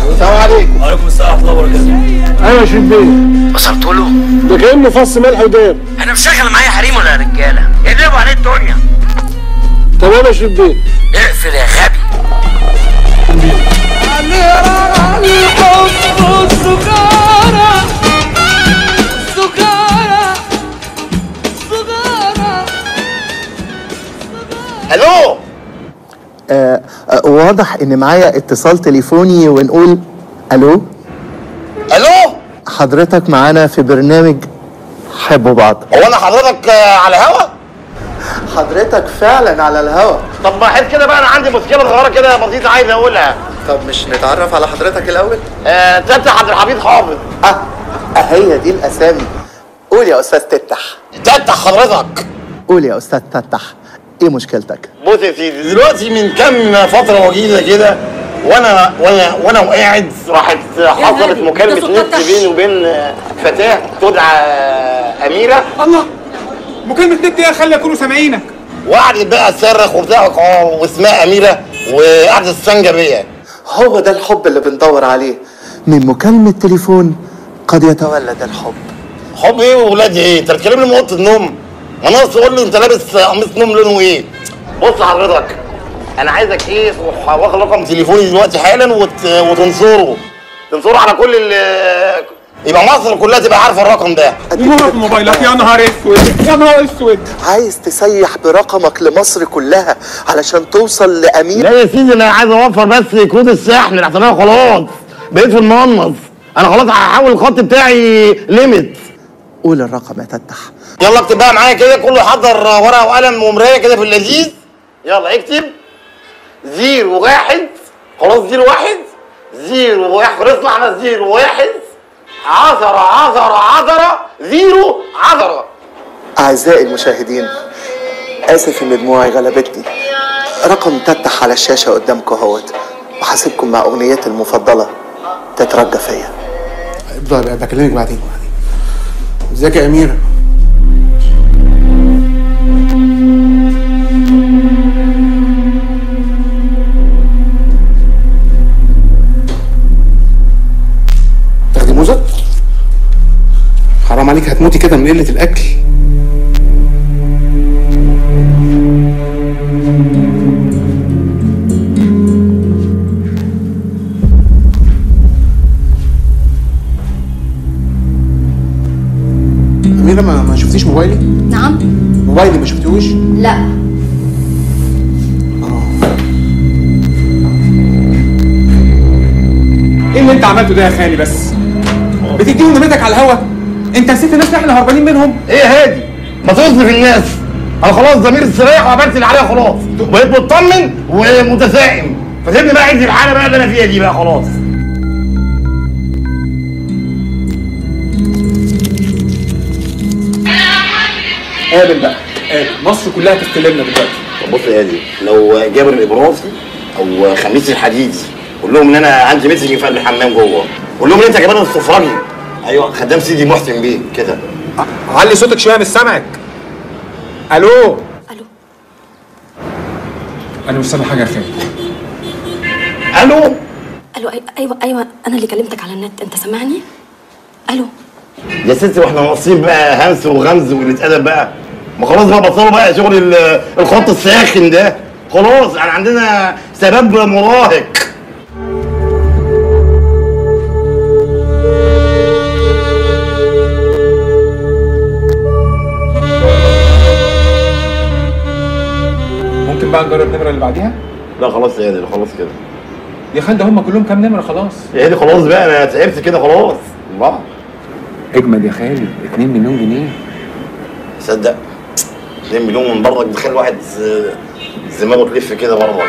السلام عليكم وعليكم السلام ورحمه الله وبركاته ايوه يا شريف بيه وصلت له ده كانه فص ملح وداب انا مشغل معايا حريم ولا رجاله يقلبوا عليه الدنيا تمام يا شريف بيه اقفل يا غبي الو آه آه واضح ان معايا اتصال تليفوني ونقول الو الو حضرتك معانا في برنامج حبوا بعض هو انا حضرتك آه، على الهوا حضرتك فعلا على الهوا طب ما حس كده بقى انا عندي مشكله صغيره كده بسيطه عايز اقولها طب مش نتعرف على حضرتك الاول آه تفتح عبد الحميد حافظ اه آه، هي دي الاسامي قول يا استاذ تفتح تفتح حضرتك قول يا استاذ تفتح ايه مشكلتك بص يا سيدي دلوقتي من كام فتره وجيزه كده وانا وانا وانا وقاعد راحت حصلت هادي، مكالمه ده صوت نت تفتح. بيني وبين آه، فتاه تدعى آه، اميره الله مكالمة نت ايه خلي يكونوا سامعينك وقعدت بقى تصرخ وبتاع آه، واسمها اميره وقعدت تستنجى بيا هو ده الحب اللي بندور عليه من مكالمة تليفون قد يتولد الحب حب ايه وولاد ايه؟ انت بتكلمني من اوضه النوم؟ ما ناقص تقول لي انت لابس قميص نوم لونه ايه؟ بص حضرتك انا عايزك ايه تروح واخد رقم تليفوني دلوقتي حالا وت... وتنصره تنصره على كل ال يبقى مصر كلها تبقى عارفه الرقم ده نمرة في موبايلك يا نهار اسود يا نهار اسود عايز تسيح برقمك لمصر كلها علشان توصل لأمير لا يا سيدي انا عايز اوفر بس كود السحن لحسن انا خلاص بقيت في المنص انا خلاص هحول الخط بتاعي ليميت قول الرقم يا تفتح يلا اكتب بقى معايا كده كله يحضر ورقه وقلم ومرايه كده في اللذيذ يلا اكتب زيرو واحد خلاص زيرو واحد زيرو واحد خلصنا احنا زيرو واحد عشرة عشرة عشرة زيرو عشرة أعزائي المشاهدين آسف إن دموعي غلبتني رقم تفتح على الشاشة قدامكم اهوت وهسيبكم مع أغنيتي المفضلة تترجى فيا افضل بكلمك بعدين بعدين ازيك يا اميره تاخدي موزه حرام عليك هتموتي كده من قله الاكل اميره ما, ما شفتيش موبايلي نعم موبايلي ما شفتيهوش لا ايه اللي انت عملته ده يا خالي بس بتديهم نمرتك على الهوا انت نسيت الناس اللي احنا هربانين منهم ايه يا هادي ما تصرف الناس انا خلاص ضميري استريح وعملت اللي عليا خلاص بقيت مطمن ومتسائم فسيبني بقى عايز الحاله بقى اللي انا فيها دي بقى خلاص قابل بقى قابل مصر كلها تستلمنا دلوقتي طب بص يا هادي لو جابر الابراسي او خميس الحديدي قول لهم ان انا عندي ميتنج في الحمام جوه قول لهم ان انت كمان السفراجي ايوه خدام سيدي محسن بيه كده علي صوتك شويه مش سامعك الو الو انا مش سامع حاجه يا خالي الو الو أي- ايوه ايوه انا اللي كلمتك على النت انت سامعني الو يا ستي واحنا ناقصين بقى همس وغمز وقله ادب بقى ما خلاص بقى بطلوا بقى شغل ال- الخط الساخن ده خلاص يعني عندنا شباب مراهق ممكن بقى نجرب النمره اللي بعديها لا خلاص يا هادي خلاص كده يا خالد هم كلهم كام نمره خلاص يا هادي خلاص بقى انا تعبت كده خلاص الله اجمد يا خالي 2 مليون جنيه صدق 2 مليون من برك تخيل واحد ز- دماغه تلف كده برك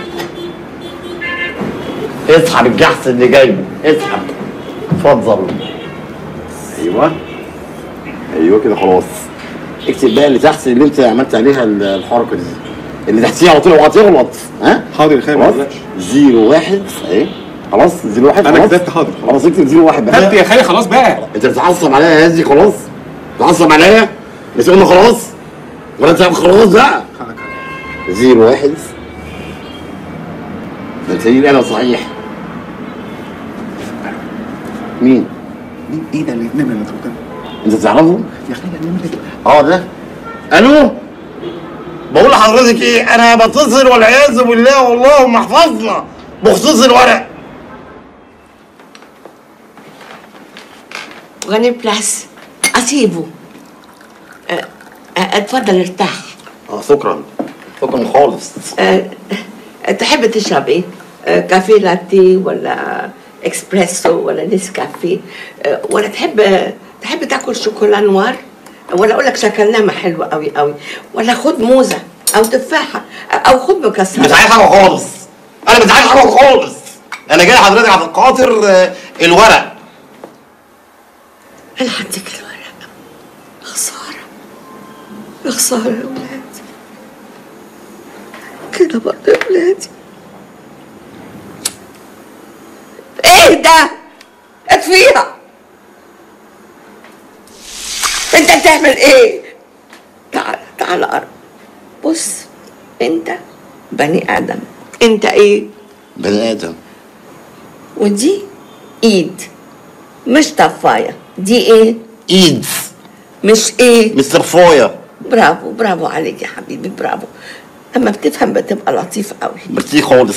اسحب الجحس اللي جايبه اسحب اتفضل ايوه ايوه كده خلاص اكتب بقى اللي تحت اللي انت عملت عليها ال- الحركه دي اللي تحتيها على طول اوعى تغلط ها حاضر يا خالد ما خلاص تقلقش. زيرو واحد اهي خلاص زيرو واحد أنا خلاص. كتبت حاضر. خلاص اكتب زيرو واحد بس كتبت يا خالي خلاص بقى انت بتتعصب عليا يا هادي خلاص بتتعصب عليا مش قلنا خلاص ولا انت خلاص بقى زيرو واحد ده انت انا صحيح مين؟ مين ايه ده النمر اللي قدام انت تعرفه؟ يا اخي النمر اللي اه ده الو بقول لحضرتك ايه انا بتصل والعياذ بالله والله ما حفظنا بخصوص الورق غني بلاس اسيبه أه، أه، اتفضل ارتاح اه شكرا شكرا خالص أه، أه، تحب تشرب ايه؟ أه، كافيه لاتيه ولا اكسبريسو ولا نسكافيه أه، ولا تحب تحب تاكل شوكولا نوار ولا اقول لك شكلنامه حلوه قوي قوي ولا خد موزه او تفاحه او خد مش مكسرات عايز حاجه خالص انا مش عايز حاجه خالص انا جاي حضرتك عشان خاطر آه، الورق انا هديك الورق خساره يا خساره يا ولاد كده برضه يا ولادي ايه ده اطفيها انت بتعمل ايه تعال تعال قرب بص انت بني ادم انت ايه بني ادم ودي ايد مش طفايه دي ايه ايد مش ايه مستر فويا برافو برافو عليك يا حبيبي برافو اما بتفهم بتبقى لطيف قوي ميرسي خالص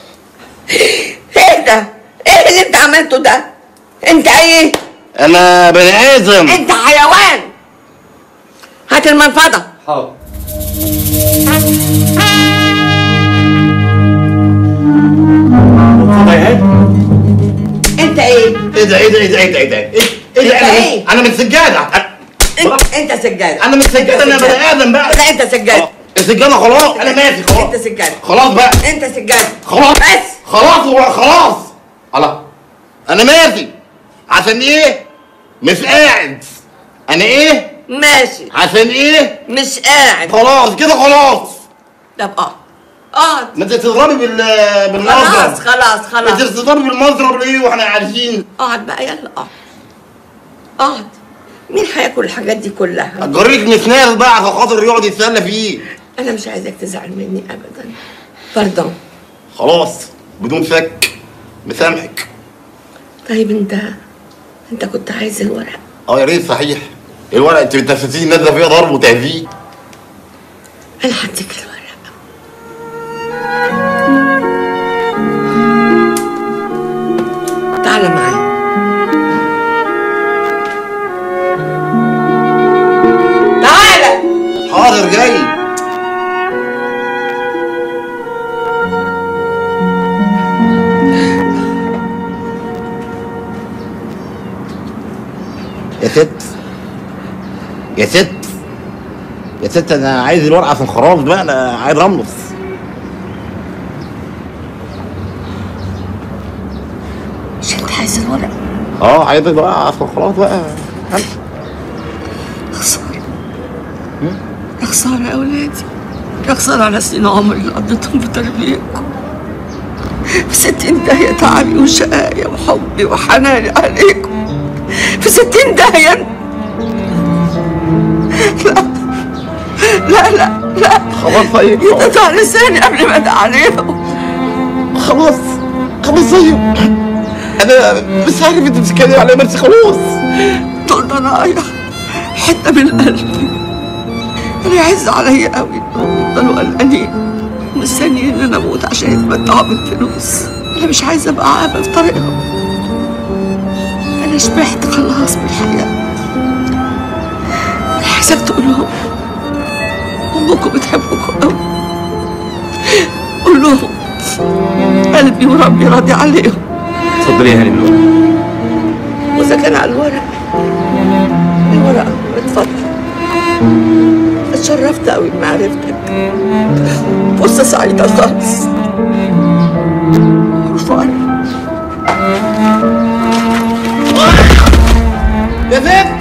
ايه ده ايه اللي انت عملته ده انت ايه انا بني ادم انت حيوان هات المنفضه حاضر انت ايه ايه ده ايه ده ايه ده ايه ده ايه ده ايه ايه ده انت انا ايه؟ انا من سجاده انت, انت سجاد انا من سجاده انا بني ادم بقى لا انت سجاد آه، السجاده خلاص انا ماشي خلاص انت سجاد خلاص بقى انت سجاد خلاص بس خلاص هو خلاص الله انا ماشي عشان ايه مش قاعد انا ايه ماشي عشان ايه مش قاعد خلاص كده خلاص طب اه اقعد ما انت تضربي بال خلاص بالمضرب خلاص انت خلاص تضربي بالمضرب ليه واحنا عارفين اقعد بقى يلا اقعد اقعد مين هياكل الحاجات دي كلها اجريك مسناس بقى عشان خاطر يقعد يتسلى فيه انا مش عايزك تزعل مني ابدا باردون خلاص بدون شك مسامحك طيب انت انت كنت عايز الورق اه يا ريت صحيح الورق انت بتنفسيه نازله فيها ضرب وتهزيق انا هديك الورق تعال معايا تعال حاضر جاي يا ست يا ست يا ست انا عايز الورقه عشان خلاص بقى انا عايز رملص مش انت عايز الورق اه عايز الورقه عشان خلاص بقى خسارة يا خسارة يا أولادي يا خسارة على سنين عمري اللي قضيتهم بتربيتكم في ستين داهية تعبي وشقاية وحبي وحناني عليكم في ستين داهية لا لا لا لا خلاص طيب خلاص. يتقطع لساني قبل ما ادعي عليهم خلاص خلاص طيب انا مش عارف انت بتتكلمي على إيه، بس خلاص دول ضنايا حتة من قلبي أنا يعز عليا قوي إنهم يفضلوا قلقانين مستنيين إن أنا أموت عشان يتمتعوا بالفلوس أنا مش عايزة أبقى عابة في طريقهم أنا شبعت خلاص بالحياة أنا عايزاك تقول لهم أمكم بتحبكم قوي قول لهم قلبي وربي راضي عليهم اتفضلي يا هاني بالورق وإذا كان على الورق الورقة اتفضل اتشرفت قوي بمعرفتك فرصة سعيدة خالص رفاعي يا ست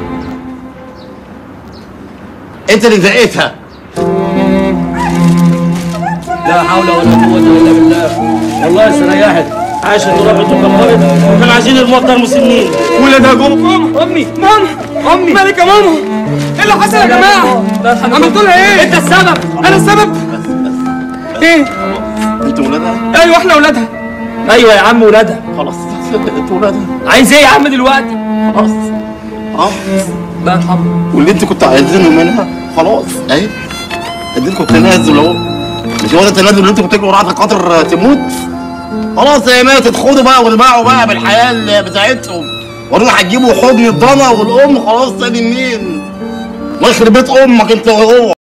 انت اللي زقيتها لا حول ولا قوة إلا بالله والله استريحت عاشت وربت وكبرت وكان عايزين الموتى المسنين ولادها جم ماما امي ماما امي مالك يا ماما ايه اللي حصل يا جماعه عملت لها ايه انت السبب انا السبب ايه انت ولادها ايوه احنا اولادها ايوه يا عم ولادها خلاص صدقت ولادها عايز ايه يا عم دلوقتي خلاص اه الله يرحمه واللي انت كنت عايزينه منها خلاص اهي اديتكم التنازل اهو مش هو ده التنازل اللي انت كنت تجروا وراها خاطر تموت خلاص هي ماتت خدوا بقى وارمعوا بقى بالحياه اللي بتاعتهم وروح هتجيبوا حضن الضنا والام خلاص تاني منين الله يخرب بيت امك انت وهو